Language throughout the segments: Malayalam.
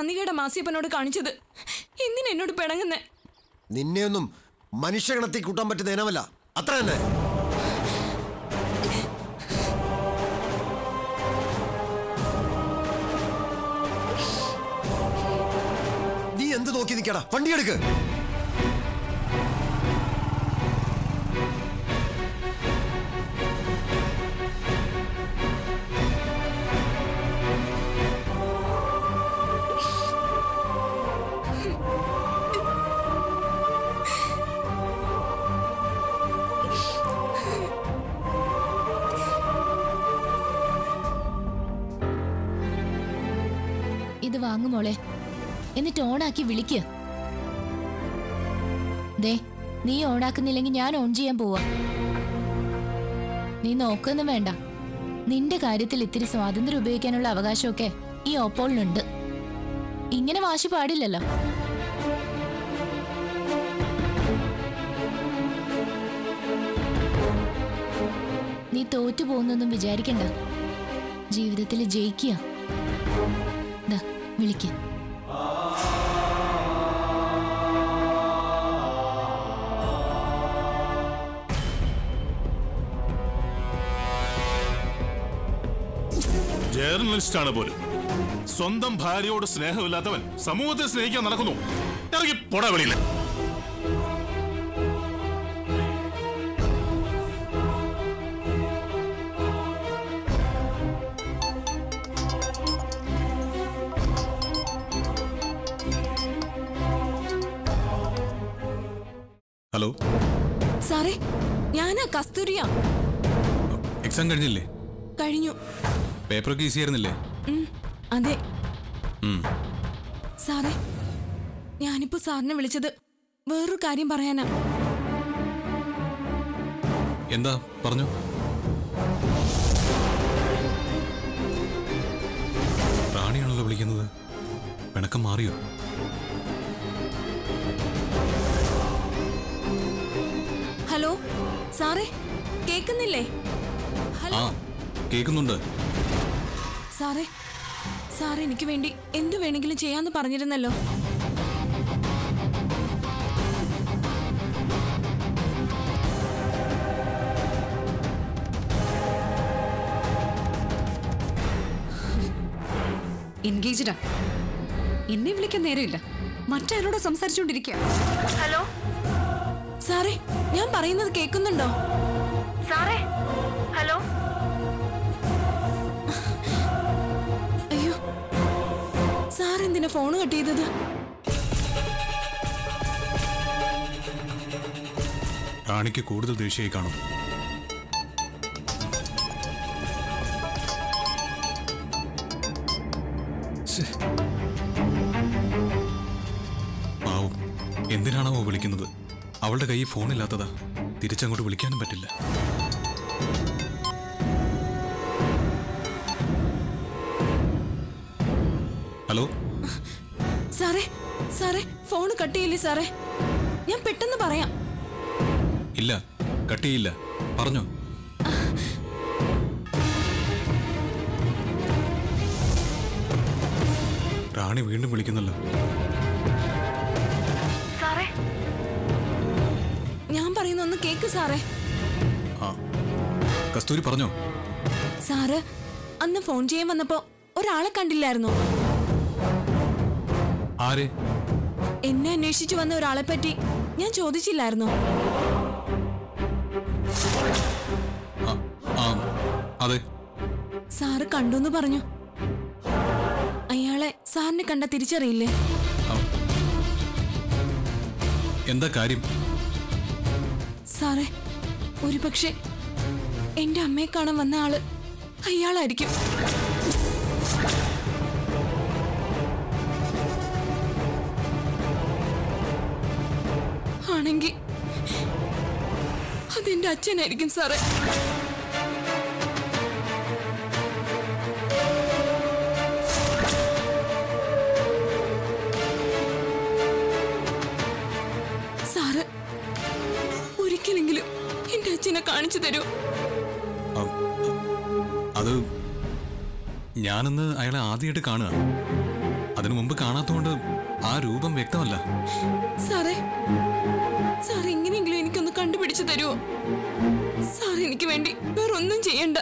നന്ദികയുടെ മാസിയപ്പനോട് കാണിച്ചത് എന്തിനാ എന്നോട് പിണങ്ങുന്നേ നിന്നെയൊന്നും മനുഷ്യഗണത്തിൽ കൂട്ടാൻ പറ്റുന്ന ഇനമല്ല അത്ര തന്നെ നീ എന്ത് നോക്കി നിൽക്കടാ വണ്ടി എടുക്ക് ഇത് വാങ്ങുമോളെ എന്നിട്ട് ഓണാക്കി വിളിക്ക് ദേ നീ ഓണാക്കുന്നില്ലെങ്കിൽ ഞാൻ ഓൺ ചെയ്യാൻ പോവാ നീ നോക്കൊന്നും വേണ്ട നിന്റെ കാര്യത്തിൽ ഇത്തിരി സ്വാതന്ത്ര്യം ഉപയോഗിക്കാനുള്ള അവകാശമൊക്കെ ഈ ഓപ്പോളിനുണ്ട് ഇങ്ങനെ വാശി പാടില്ലല്ലോ നീ തോറ്റു പോകുന്നൊന്നും വിചാരിക്കണ്ട ജീവിതത്തിൽ ജയിക്കുക ദാ വിളിക്ക് ജേർണലിസ്റ്റ് ആണ് പോലും സ്വന്തം ഭാര്യയോട് സ്നേഹമില്ലാത്തവൻ സമൂഹത്തെ സ്നേഹിക്കാൻ നടക്കുന്നു ഇറങ്ങി പോടാ വെളിയില് ഹലോ സാറേ ഞാനാ കസ്തൂരിയ എക്സാം കഴിഞ്ഞില്ലേ കഴിഞ്ഞു പേപ്പറൊക്കെ ഈസി ആയിരുന്നില്ലേ ഉം, അതെ ഉം. സാറേ ഞാനിപ്പോ സാറിനെ വിളിച്ചത് വേറൊരു കാര്യം പറയാനാ എന്താ പറഞ്ഞു റാണിയാണല്ലോ വിളിക്കുന്നത് പിണക്കം മാറിയോ ഹലോ സാറേ കേക്കുന്നില്ലേ ആ ഹലോ കേൾക്കുന്നുണ്ട് സാറേ സാറേ എനിക്ക് വേണ്ടി എന്തു വേണമെങ്കിലും ചെയ്യാന്ന് പറഞ്ഞിരുന്നല്ലോ എൻഗേജ്ഡാ എന്നെ വിളിക്കാൻ നേരമില്ല മറ്റാരോടോ സംസാരിച്ചുകൊണ്ടിരിക്കുക ഹലോ സാറേ ഞാൻ പറയുന്നത് കേൾക്കുന്നുണ്ടോ സാറേ ഹലോ അയ്യോ സാർ എന്തിനാ ഫോൺ കട്ട് ചെയ്തത് റാണിക്ക് കൂടുതൽ ദേഷ്യമായി കാണും ശ്ശേ. പാവം എന്തിനാണാവോ വിളിക്കുന്നത് അവളുടെ കയ്യിൽ ഫോണില്ലാത്തതാ തിരിച്ചങ്ങോട്ട് വിളിക്കാനും പറ്റില്ല ഹലോ സാറേ സാറേ ഫോൺ കട്ട് ചെയ്യില്ലേ സാറേ ഞാൻ പെട്ടെന്ന് പറയാം ഇല്ല കട്ട് ചെയ്യില്ല പറഞ്ഞോ റാണി വീണ്ടും വിളിക്കുന്നല്ലോ സാറേ ഞാൻ പറയുന്ന ഒന്ന് കേക്ക് സാറേ ആ കസ്തൂരി പറഞ്ഞോ സാറ് അന്ന് ഫോൺ ചെയ്യാൻ വന്നപ്പോ ഒരാളെ കണ്ടില്ലായിരുന്നോ ആരെ എന്നെ അന്വേഷിച്ചു വന്ന ഒരാളെ പറ്റി ഞാൻ ചോദിച്ചില്ലായിരുന്നോ ആ, ആ അതെ സാറ് കണ്ടുന്ന് പറഞ്ഞു അയാളെ സാറിനെ കണ്ട തിരിച്ചറിയില്ലേ ആ. എന്താ കാര്യം സാറേ ഒരുപക്ഷെ എന്റെ അമ്മയെ കാണാൻ വന്ന ആള് അയാളായിരിക്കും ആണെങ്കി അതെന്റെ അച്ഛനായിരിക്കും സാറേ സാറ് ഒരിക്കലെങ്കിലും എന്റെ അച്ഛനെ കാണിച്ചു തരൂ ആ, അത് ഞാനിന്ന് അയാളെ ആദ്യമായിട്ട് കാണുക അതിനു മുമ്പ് കാണാത്തതുകൊണ്ട് ആ രൂപം വ്യക്തമല്ല സാറേ സാർ എങ്ങനെയെങ്കിലും എനിക്കൊന്ന് കണ്ടുപിടിച്ചു തരുമോ സാർ എനിക്ക് വേണ്ടി വേറൊന്നും ചെയ്യണ്ട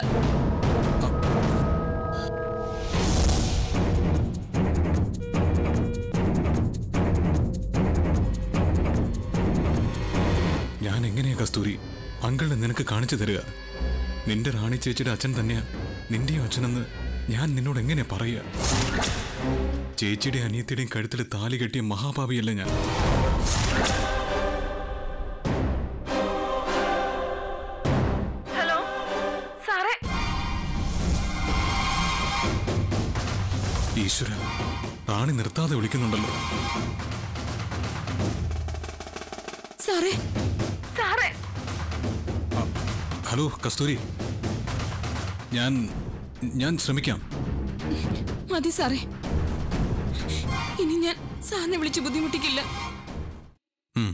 ഞാൻ എങ്ങനെയാ കസ്തൂരി അങ്കിളിനെ നിനക്ക് കാണിച്ചു തരിക നിന്റെ റാണി ചേച്ചിയുടെ അച്ഛൻ തന്നെയാ നിന്റെയും അച്ഛനെന്ന് ഞാൻ നിന്നോട് എങ്ങനെ പറയുക ചേച്ചിയുടെ അനിയത്തിയുടെയും കഴുത്തിൽ താലി കെട്ടിയ മഹാഭാവിയല്ല ഞാൻ ഹലോ സാറേ ഈശ്വര റാണി നിർത്താതെ വിളിക്കുന്നുണ്ടല്ലോ സാറേ സാറേ ഹലോ കസ്തൂരി ഞാൻ ഞാൻ ശ്രമിക്കാം മതി സാറേ ഇനി ഞാൻ സാറിനെ വിളിച്ച് ബുദ്ധിമുട്ടിക്കില്ല ഉം.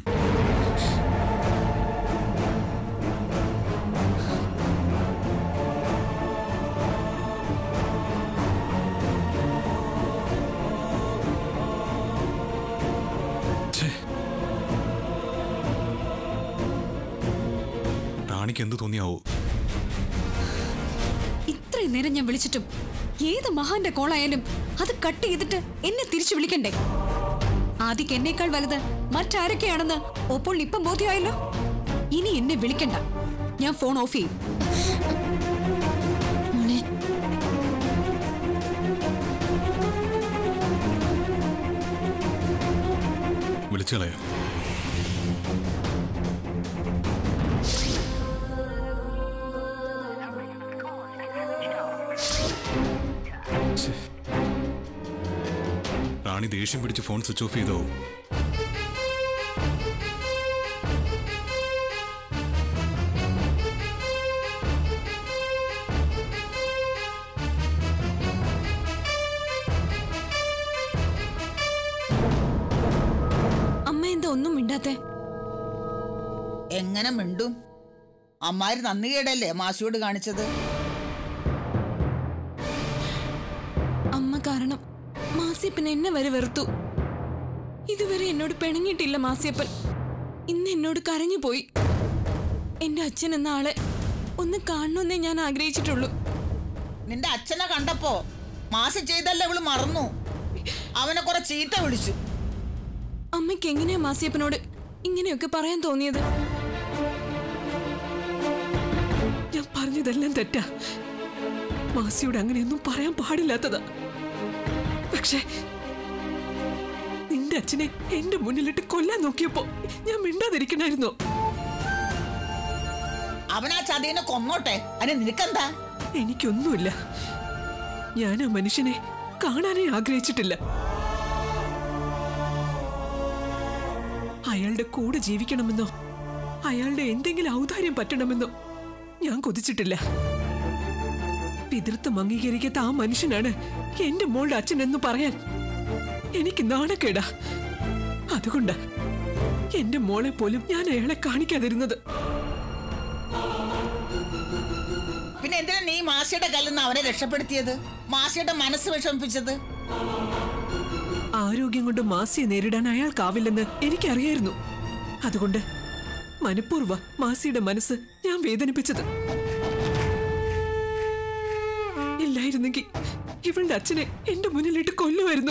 ഛേ. റാണിക്ക് എന്ത് തോന്നിയാവോ ഇത്രയും നേരം ഞാൻ വിളിച്ചിട്ടും ഏത് മഹാന്റെ കോളായാലും അത് കട്ട് ചെയ്തിട്ട് എന്നെ തിരിച്ചു വിളിക്കണ്ടേ ആദ്യക്ക് എന്നേക്കാൾ വലുത് മറ്റാരൊക്കെയാണെന്ന് ഒപ്പോൾ ഇപ്പം ബോധ്യമായല്ലോ ഇനി എന്നെ വിളിക്കണ്ട ഞാൻ ഫോൺ ഓഫ് ചെയ്യും മോളെ വിളിച്ചു കളയാം ഛെ. റാണി ദേഷ്യം പിടിച്ച് ഫോൺ സ്വിച്ച് ഓഫ് ചെയ്തോ അമ്മ എന്താ ഒന്നും മിണ്ടാത്തെ എങ്ങനെ മിണ്ടും അമ്മാര് നന്ദികേടല്ലേ മാസിയോട് കാണിച്ചത് അമ്മ കാരണം മാസിയപ്പൻ എന്നെ വരെ വെറുത്തു ഇതുവരെ എന്നോട് പിണങ്ങിയിട്ടില്ല മാസിയപ്പൻ ഇന്ന് എന്നോട് കരഞ്ഞു പോയി എന്റെ അച്ഛൻ എന്ന ആളെ ഒന്ന് കാണണമെന്നേ ഞാൻ ആഗ്രഹിച്ചിട്ടുള്ളൂ നിന്റെ അച്ഛനെ കണ്ടപ്പോ മാസി ചെയ്തല്ലേ ഇവള് മറന്നു അവനെ കുറെ ചീത്ത വിളിച്ചു അമ്മയ്ക്ക് എങ്ങനെയാ മാസിയപ്പനോട് ഇങ്ങനെയൊക്കെ പറയാൻ തോന്നിയത് ഞാൻ പറഞ്ഞതെല്ലാം തെറ്റാ മാസിയോട് അങ്ങനെയൊന്നും പറയാൻ പാടില്ലാത്തതാ പക്ഷേ നിന്റെ അച്ഛനെ എന്റെ മുന്നിലിട്ട് കൊല്ലാൻ നോക്കിയപ്പോ ഞാൻ മിണ്ടാതിരിക്കണായിരുന്നോ അവനാ ചതീനെ കൊന്നോട്ടെ അതിന് നിനക്കെന്താ എനിക്കൊന്നുമില്ല ഞാൻ ആ മനുഷ്യനെ കാണാനേ ആഗ്രഹിച്ചിട്ടില്ല അയാളുടെ കൂടെ ജീവിക്കണമെന്നോ അയാളുടെ എന്തെങ്കിലും ഔദാര്യം പറ്റണമെന്നോ ഞാൻ കൊതിച്ചിട്ടില്ല പിതൃത്വം അംഗീകരിക്കാത്ത ആ മനുഷ്യനാണ് എന്റെ മോളുടെ അച്ഛൻ എന്ന് പറയാൻ എനിക്ക് നാണക്കേടാ അതുകൊണ്ടാ എന്റെ മോളെ പോലും ഞാൻ അയാളെ കാണിക്കാതിരുന്നത് പിന്നെ എന്തിനാ നീ മാസിയുടെ കല്ലിൽ നിന്ന് അവനെ രക്ഷപ്പെടുത്തിയത് മാസിയുടെ മനസ്സ് വിഷമിപ്പിച്ചത് ആരോഗ്യം കൊണ്ട് മാസിയെ നേരിടാൻ അയാൾക്കാവില്ലെന്ന് എനിക്കറിയായിരുന്നു അതുകൊണ്ട് മനഃപൂർവ്വ മാസിയുടെ മനസ്സ് ഞാൻ വേദനിപ്പിച്ചത് ഇല്ലായിരുന്നെങ്കിൽ ഇവളുടെ അച്ഛനെ എന്റെ മുന്നിലിട്ട് കൊല്ലുമായിരുന്നു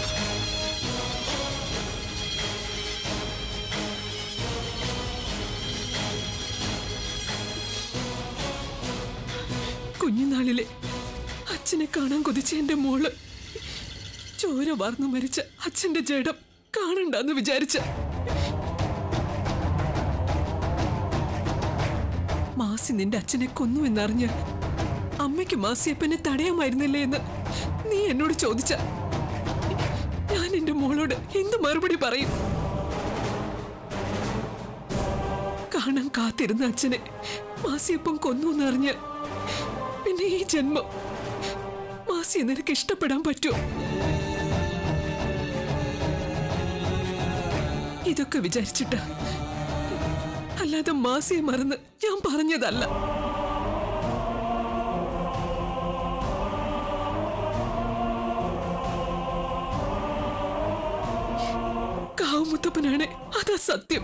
കുഞ്ഞുനാളിലെ അച്ഛനെ കാണാൻ കൊതിച്ച എന്റെ മോള് ചോര വാർന്നു മരിച്ച അച്ഛന്റെ ജഡം കാണണ്ടെന്ന് വിചാരിച്ച മാസി നിന്റെ അച്ഛനെ കൊന്നു എന്നറിഞ്ഞ് അമ്മയ്ക്ക് മാസിയപ്പനെ തടയാമായിരുന്നില്ലേ എന്ന് നീ എന്നോട് ചോദിച്ച ഞാൻ എന്റെ മോളോട് എന്ത് മറുപടി പറയും കാണാൻ കാത്തിരുന്ന അച്ഛനെ മാസിയപ്പം കൊന്നു എന്നറിഞ്ഞ് പിന്നെ ഈ ജന്മം മാസിയെ നിനക്ക് ഇഷ്ടപ്പെടാൻ പറ്റുമോ ഇതൊക്കെ വിചാരിച്ചിട്ടാ അല്ലാതെ മാസിയെ മറന്ന് ഞാൻ പറഞ്ഞതല്ല പാവമുത്തപ്പനാണ് അതാ സത്യം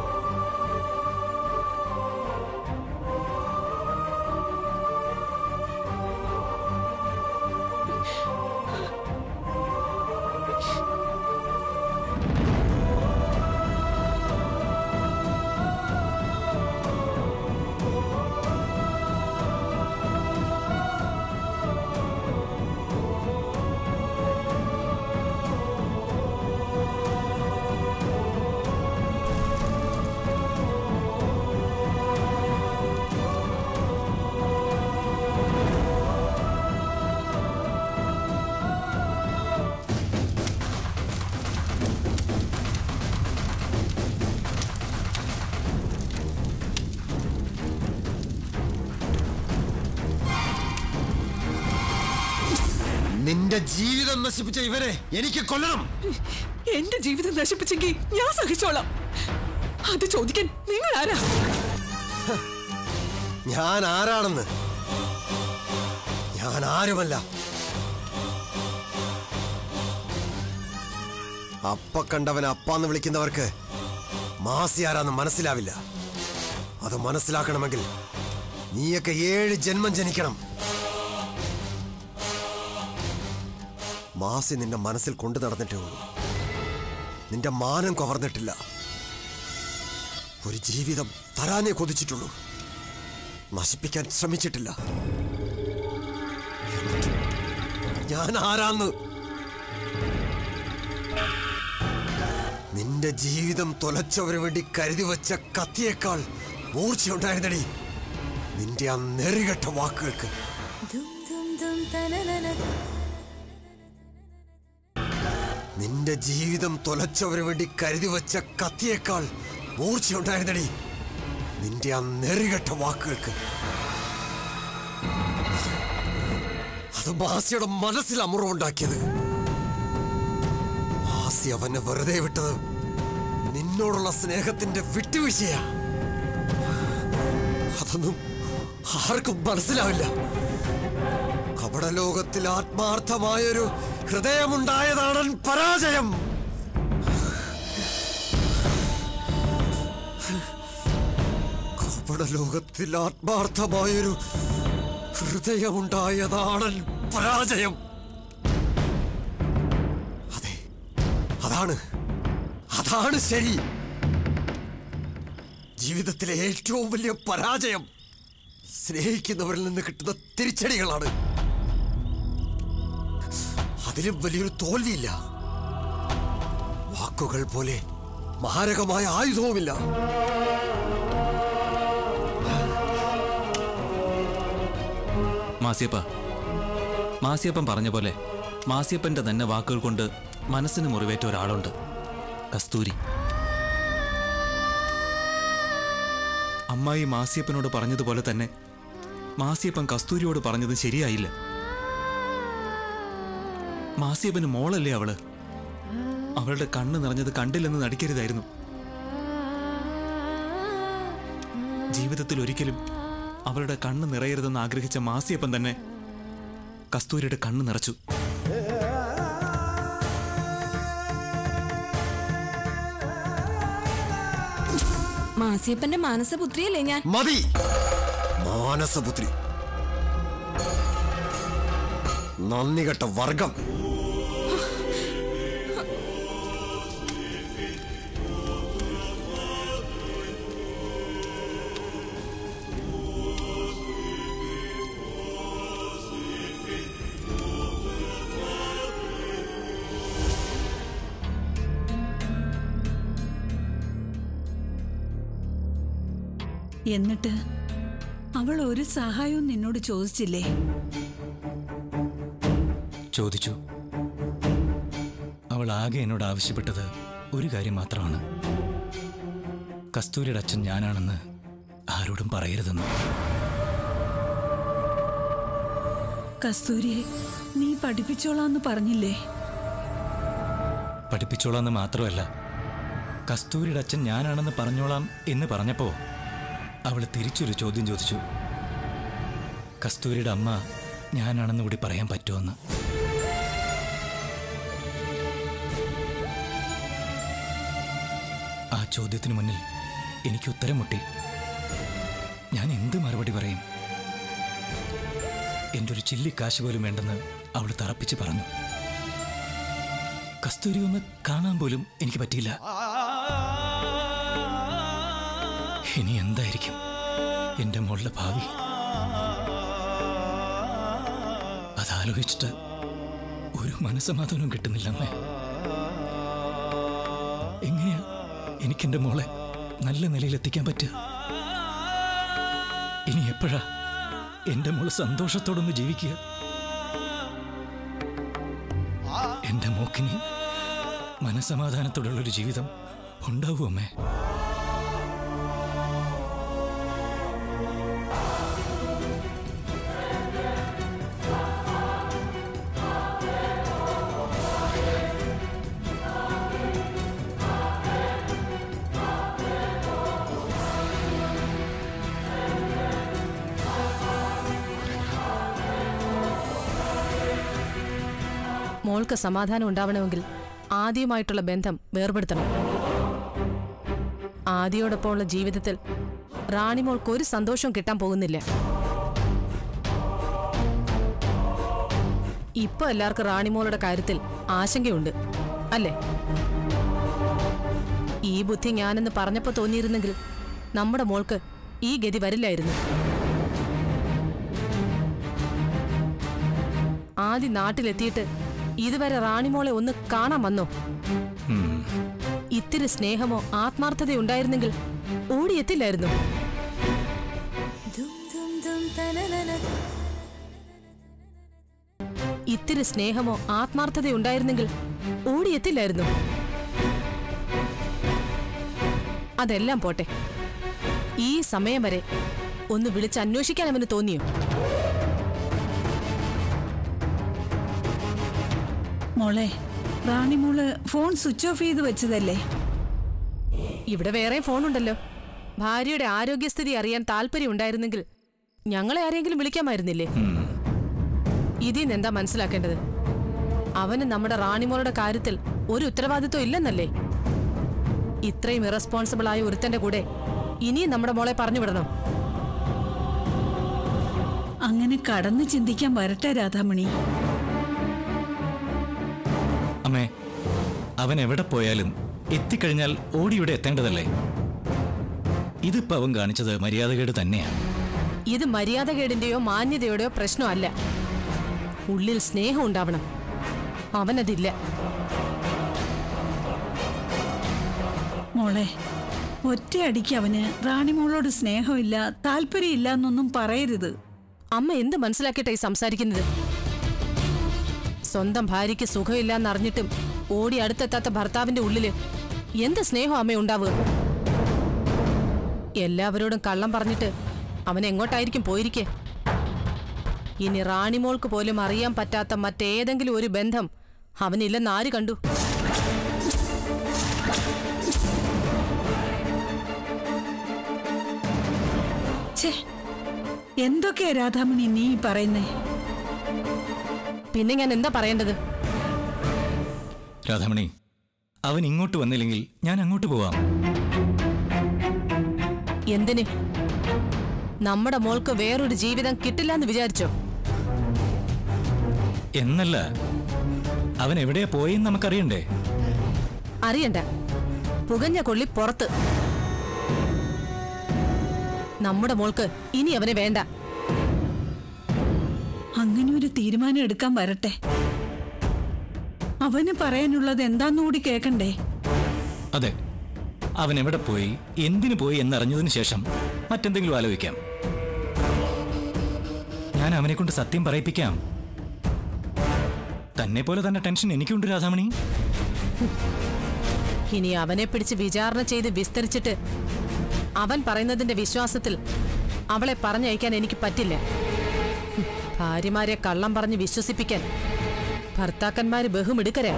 നിന്റെ ജീവിതം നശിപ്പിച്ച ഇവനെ എനിക്ക് കൊല്ലണം എന്റെ ജീവിതം നശിപ്പിച്ചെങ്കിൽ ഞാൻ സഹിച്ചോളാം അത് ചോദിക്കാൻ നിങ്ങൾ ആരാ ഞാൻ ആരാണെന്ന് ഞാൻ ആരുമല്ല അപ്പ കണ്ടവൻ അപ്പാന്ന് വിളിക്കുന്നവർക്ക് മാസി ആരാന്ന് മനസ്സിലാവില്ല അത് മനസ്സിലാക്കണമെങ്കിൽ നീയൊക്കെ ഏഴ് ജന്മം ജനിക്കണം മാസി നിന്റെ മനസ്സിൽ കൊണ്ടു നടന്നിട്ടേ ഉള്ളൂ നിന്റെ മാനം കവർന്നിട്ടില്ല ഒരു ജീവിതം തരാനേ കൊതിച്ചിട്ടുള്ളൂ നശിപ്പിക്കാൻ ശ്രമിച്ചിട്ടില്ല എന്നിട്ട് ഞാൻ ആരാന്ന് നിന്റെ ജീവിതം തൊലച്ചവന് വേണ്ടി കരുതി വെച്ച കത്തിയേക്കാൾ മൂർച്ചയുണ്ടായിരുന്നടി നിന്റെ ആ നെറികെട്ട വാക്കുകൾക്ക് നിന്റെ ജീവിതം തൊലച്ചവന് വേണ്ടി കരുതി വെച്ച കത്തിയേക്കാൾ മൂർച്ചയുണ്ടായിരുന്നടി നിന്റെ ആ നെറികെട്ട വാക്കുകൾക്ക് അത് മാസിയുടെ മനസ്സിൽ അമുറവുണ്ടാക്കിയത് മാസി അവനെ വെറുതെ വിട്ടത് നിന്നോടുള്ള സ്നേഹത്തിന്റെ വിട്ടുവീഴ്ചയാ അതൊന്നും ആർക്കും മനസ്സിലാവില്ല കപടലോകത്തിൽ ആത്മാർത്ഥമായൊരു ഹൃദയമുണ്ടായതാണ് പരാജയം കപടലോകത്തിൽ ആത്മാർത്ഥമായൊരു ഹൃദയമുണ്ടായതാണ് പരാജയം അതെ അതാണ് അതാണ് ശരി ജീവിതത്തിലെ ഏറ്റവും വലിയ പരാജയം സ്നേഹിക്കുന്നവരിൽ നിന്ന് കിട്ടുന്ന തിരിച്ചടികളാണ് അതിലും വലിയൊരു തോൽവിയില്ല വാക്കുകൾ പോലെ മാരകമായ ആയുധവുമില്ല മാസിയപ്പ മാസിയപ്പൻ പറഞ്ഞ പോലെ മാസിയപ്പന്റെ തന്നെ വാക്കുകൾ കൊണ്ട് മനസ്സിന് മുറിവേറ്റ ഒരാളുണ്ട് കസ്തൂരി അമ്മായി മാസിയപ്പനോട് പറഞ്ഞതുപോലെ തന്നെ മാസിയപ്പൻ കസ്തൂരിയോട് പറഞ്ഞത് ശരിയായില്ല മാസിയപ്പന് മോളല്ലേ അവള് അവളുടെ കണ്ണ് നിറഞ്ഞത് കണ്ടില്ലെന്ന് നടിക്കരുതായിരുന്നു ജീവിതത്തിൽ ഒരിക്കലും അവളുടെ കണ്ണ് നിറയരുതെന്ന് ആഗ്രഹിച്ച മാസിയപ്പൻ തന്നെ കസ്തൂരിയുടെ കണ്ണ് നിറച്ചു മാസിയപ്പന്റെ മാനസപുത്രിയല്ലേ ഞാൻ മതി മാനസപുത്രി നന്ദി കെട്ട വർഗം എന്നിട്ട് അവൾ ഒരു സഹായവും നിന്നോട് ചോദിച്ചില്ലേ ചോദിച്ചു അവൾ ആകെ എന്നോട് ആവശ്യപ്പെട്ടത് ഒരു കാര്യം മാത്രമാണ് കസ്തൂരിയുടെ അച്ഛൻ ഞാനാണെന്ന് ആരോടും പറയരുതെന്ന് കസ്തൂരിയെ നീ പഠിപ്പിച്ചോളാന്ന് പറഞ്ഞില്ലേ പഠിപ്പിച്ചോളാന്ന് മാത്രമല്ല കസ്തൂരിയുടെ അച്ഛൻ ഞാനാണെന്ന് പറഞ്ഞോളാം എന്ന് പറഞ്ഞപ്പോ അവൾ തിരിച്ചൊരു ചോദ്യം ചോദിച്ചു കസ്തൂരിയുടെ അമ്മ ഞാനാണെന്ന് കൂടി പറയാൻ പറ്റുമെന്ന് ചോദ്യത്തിന് മുന്നിൽ എനിക്ക് ഉത്തരം മുട്ടി ഞാൻ എന്ത് മറുപടി പറയും എൻ്റെ ഒരു ചില്ലി കാശ് പോലും വേണ്ടെന്ന് അവൾ തറപ്പിച്ച് പറഞ്ഞു കസ്തൂരി ഒന്ന് കാണാൻ പോലും എനിക്ക് പറ്റിയില്ല ഇനി എന്തായിരിക്കും എൻ്റെ മോളുടെ ഭാവി അതാലോചിച്ചിട്ട് ഒരു മനസ്സമാധാനവും കിട്ടുന്നില്ല അമ്മേ എങ്ങനെയാ എനിക്കെന്റെ മോളെ നല്ല നിലയിൽ എത്തിക്കാൻ പറ്റുക ഇനി എപ്പോഴാ എന്റെ മോള് സന്തോഷത്തോടൊന്ന് ജീവിക്കുക എന്റെ മോക്കിനി മനസമാധാനത്തോടുള്ളൊരു ജീവിതം ഉണ്ടാവൂ അമ്മേ മോൾക്ക് സമാധാനം ഉണ്ടാവണമെങ്കിൽ ആദ്യമായിട്ടുള്ള ബന്ധം വേർപെടുത്തണം ആദിയോടൊപ്പമുള്ള ജീവിതത്തിൽ റാണിമോൾക്ക് ഒരു സന്തോഷവും കിട്ടാൻ പോകുന്നില്ല ഇപ്പൊ എല്ലാവർക്കും റാണിമോളുടെ കാര്യത്തിൽ ആശങ്കയുണ്ട് അല്ലേ ഈ ബുദ്ധി ഞാനെന്ന് പറഞ്ഞപ്പോ തോന്നിയിരുന്നെങ്കിൽ നമ്മുടെ മോൾക്ക് ഈ ഗതി വരില്ലായിരുന്നു ആദ്യം നാട്ടിലെത്തിയിട്ട് ഇതുവരെ റാണിമോളെ ഒന്ന് കാണാൻ വന്നോ ഉം. ഇത്തിരി സ്നേഹമോ ആത്മാർത്ഥതയോ ഉണ്ടായിരുന്നെങ്കിൽ ഓടിയെത്തില്ലായിരുന്നു ഇത്തിരി സ്നേഹമോ ആത്മാർത്ഥതയോ ഉണ്ടായിരുന്നെങ്കിൽ ഓടിയെത്തില്ലായിരുന്നു അതെല്ലാം പോട്ടെ ഈ സമയം വരെ ഒന്ന് വിളിച്ച് അന്വേഷിക്കാൻ അവന് തോന്നിയോ മോളെ റാണിമോള് ഫോൺ സ്വിച്ച് ഓഫ് ചെയ്ത് വെച്ചതല്ലേ ഇവിടെ വേറെ ഫോണുണ്ടല്ലോ ഭാര്യയുടെ ആരോഗ്യസ്ഥിതി അറിയാൻ താല്പര്യം ഉണ്ടായിരുന്നെങ്കിൽ ഞങ്ങളെ ആരെങ്കിലും വിളിക്കാമായിരുന്നില്ലേ ഇതിൽ നിന്ന് എന്താ മനസ്സിലാക്കേണ്ടത് അവന് നമ്മുടെ റാണിമോളുടെ കാര്യത്തിൽ ഒരു ഉത്തരവാദിത്വം ഇല്ലെന്നല്ലേ ഇത്രയും ഇറസ്പോൺസിബിൾ ആയ ഒരുത്തന്റെ കൂടെ ഇനിയും നമ്മുടെ മോളെ പറഞ്ഞു വിടണം അങ്ങനെ കടന്ന് ചിന്തിക്കാൻ വരട്ടെ രാധാമണി അമ്മേ അവൻ എവിടെ പോയാലും എത്തിക്കഴിഞ്ഞാൽ ഓടി ഇവിടെ എത്തേണ്ടതല്ലേ ഇതിപ്പോ അവൻ കാണിച്ചത് മര്യാദകേട് തന്നെയാണ് ഇത് മര്യാദകേടിന്റെയോ മാന്യതയുടെയോ പ്രശ്നമല്ല ഉള്ളിൽ സ്നേഹം ഉണ്ടാവണം അവനതില്ല മോളെ ഒറ്റയടിക്ക് അവന് റാണിമോളോട് സ്നേഹമില്ല താല്പര്യമില്ല എന്നൊന്നും പറയരുത് അമ്മ എന്ത് മനസ്സിലാക്കിയിട്ടായി സംസാരിക്കുന്നത് സ്വന്തം ഭാര്യയ്ക്ക് സുഖമില്ലാന്നറിഞ്ഞിട്ടും ഓടി അടുത്തെത്താത്ത ഭർത്താവിന്റെ ഉള്ളില് എന്ത് സ്നേഹം അമ്മ ഉണ്ടാവുക എല്ലാവരോടും കള്ളം പറഞ്ഞിട്ട് അവൻ എങ്ങോട്ടായിരിക്കും പോയിരിക്കെ ഇനി റാണിമോൾക്ക് പോലും അറിയാൻ പറ്റാത്ത മറ്റേതെങ്കിലും ഒരു ബന്ധം അവനില്ലെന്ന് ആര് കണ്ടു ഛേ എന്തൊക്കെയാ രാധാമണി നീ ഈ പറയുന്നേ പിന്നെ ഞാൻ എന്താ പറയേണ്ടത് രാധാമണി അവൻ ഇങ്ങോട്ട് വന്നില്ലെങ്കിൽ ഞാൻ അങ്ങോട്ട് പോവാം എന്തിന് നമ്മുടെ മോൾക്ക് വേറൊരു ജീവിതം കിട്ടില്ല വിചാരിച്ചോ എന്നല്ല അവൻ എവിടെയാ പോയെന്ന് നമുക്കറിയണ്ടേ അറിയണ്ട പുകഞ്ഞ കൊള്ളി പുറത്ത് നമ്മുടെ മോൾക്ക് ഇനി അവനെ വേണ്ട അങ്ങനെ ഒരു തീരുമാനം എടുക്കാൻ വരട്ടെ അവന് പറയാനുള്ളത് എന്താന്നുകൂടി കേക്കണ്ടേ അതെ അവൻ എവിടെ പോയി എന്തിനു പോയി എന്നറിഞ്ഞതിന് ശേഷം മറ്റെന്തെങ്കിലും ആലോചിക്കാം ഞാൻ അവനെ കൊണ്ട് സത്യം പറയിപ്പിക്കാം തന്നെ പോലെ തന്നെ ടെൻഷൻ എനിക്കുണ്ട് രാധാമണി ഇനി അവനെ പിടിച്ച് വിചാരണ ചെയ്ത് വിസ്തരിച്ചിട്ട് അവൻ പറയുന്നതിന്റെ വിശ്വാസത്തിൽ അവളെ പറഞ്ഞയക്കാൻ എനിക്ക് പറ്റില്ല ഹും, ഭാര്യമാരെ കള്ളം പറഞ്ഞ് വിശ്വസിപ്പിക്കാൻ ഭർത്താക്കന്മാര് ബഹുമിടുക്കരാ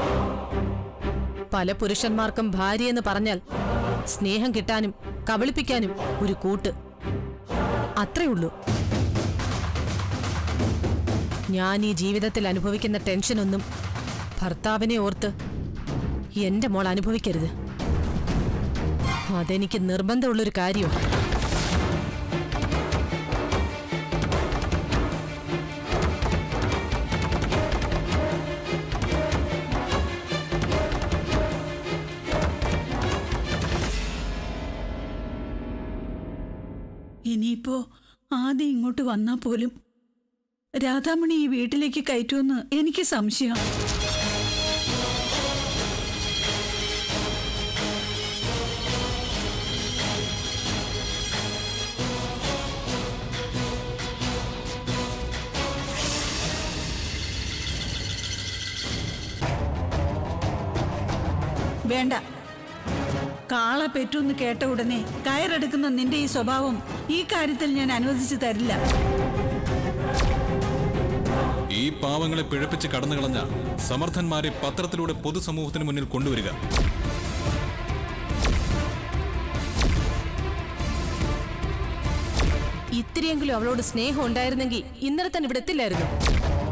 പല പുരുഷന്മാർക്കും ഭാര്യയെന്ന് പറഞ്ഞാൽ സ്നേഹം കിട്ടാനും കബളിപ്പിക്കാനും ഒരു കൂട്ട് അത്രേ ഉള്ളൂ ഞാൻ ഈ ജീവിതത്തിൽ അനുഭവിക്കുന്ന ടെൻഷനൊന്നും ഭർത്താവിനെ ഓർത്ത് എന്റെ മോൾ അനുഭവിക്കരുത് അതെനിക്ക് നിർബന്ധമുള്ളൊരു കാര്യമാണ് ഇനിയിപ്പോ ആദ്യം ഇങ്ങോട്ട് വന്നാ പോലും രാധാമണി ഈ വീട്ടിലേക്ക് കയറ്റുമെന്ന് എനിക്ക് സംശയം വേണ്ട കാള പെറ്റൂന്ന് കേട്ട ഉടനെ കയറെടുക്കുന്ന നിന്റെ ഈ സ്വഭാവം ഈ കാര്യത്തിൽ ഞാൻ അനുവദിച്ചു തരില്ല ഈ പാവങ്ങളെ പിഴപ്പിച്ച് കടന്നു കളഞ്ഞ സമർത്ഥന്മാരെ പത്രത്തിലൂടെ പൊതുസമൂഹത്തിന് മുന്നിൽ കൊണ്ടുവരിക ഇത്തിരിയെങ്കിലും അവളോട് സ്നേഹം ഉണ്ടായിരുന്നെങ്കിൽ ഇന്നലെ തന്നെ ഇവിടെ എത്തില്ലായിരുന്നു